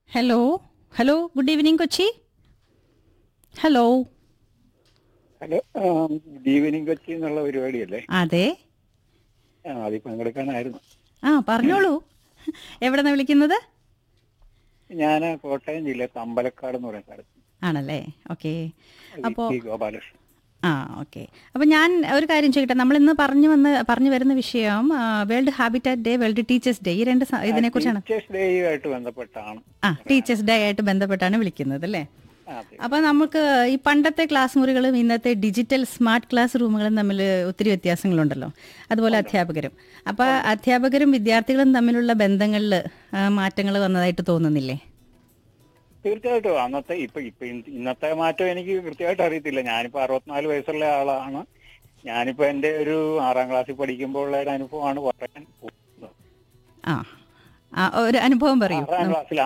Hello hello good evening Kochi hello hello good evening Kochi എന്നുള്ള പരിപാടിയല്ലേ അതെ ആ അതിൽ പങ്കെടുക്കാനായിരുന്നു ആ പറഞ്ഞോളൂ എവിടെ നിന്ന് വിളിക്കുന്നത് ഞാൻ കോട്ടയം ജില്ല തമ്പലക്കാട് എന്ന് പറയുന്ന സ്ഥലത്ത് ആണല്ലേ ഓക്കെ അപ്പോൾ വി. ഗോപാലകൃഷ്ണൻ ആ ഓക്കെ അപ്പോൾ ഞാൻ ഒരു കാര്യം ചോദിക്കട്ടെ നമ്മൾ ഇന്ന് പറഞ്ഞു വന്ന് പറഞ്ഞു വരുന്ന വിഷയം world habitat day world teachers day ഈ രണ്ട് സ- ഇതിനെക്കുറിച്ചാണ് ടീച്ചേഴ്സ് ഡേയുമായിട്ട് ബന്ധപ്പെട്ടാണ് ആ ടീച്ചേഴ്സ് ഡേ ആയിട്ട് ബന്ധപ്പെട്ടാണ് വിളിക്കുന്നത് അല്ലേ ആ, അതെ. അപ്പോൾ നമുക്ക് ഈ പണ്ടത്തെ ക്ലാസ് മുറികളും ഇന്നത്തെ ഡിജിറ്റൽ സ്മാർട്ട് ക്ലാസ് റൂമുകളും തമ്മിൽ ഒത്തിരി വ്യത്യാസങ്ങളുണ്ടല്ലോ അതുപോലെ അധ്യാപകരും അപ്പോൾ അധ്യാപകരും വിദ്യാർത്ഥികളും തമ്മിലുള്ള ബന്ധങ്ങളിൽ മാറ്റങ്ങൾ വന്നതായിട്ട് തോന്നുന്നില്ലേ തീർച്ചയായിട്ടും അന്നത്തെ ഇപ്പൊ ഇപ്പൊ ഇൻ- ഇന്നത്തെ മാറ്റം എനിക്ക് കൃത്യമായിട്ട് അറിയത്തില്ല ഞാനിപ്പോ അറുപത്തിനാല് വയസ്സുള്ള ആളാണ് ഞാനിപ്പോ എന്റെ ഒരു ആറാം ക്ലാസ്സിൽ പഠിക്കുമ്പോൾ ഉള്ള ഒരു അനുഭവമാണ് പറയാൻ പോകുന്നത് ആ ആ ഒരു അനുഭവം പറയൂ ആറാം ക്ലാസ്സിൽ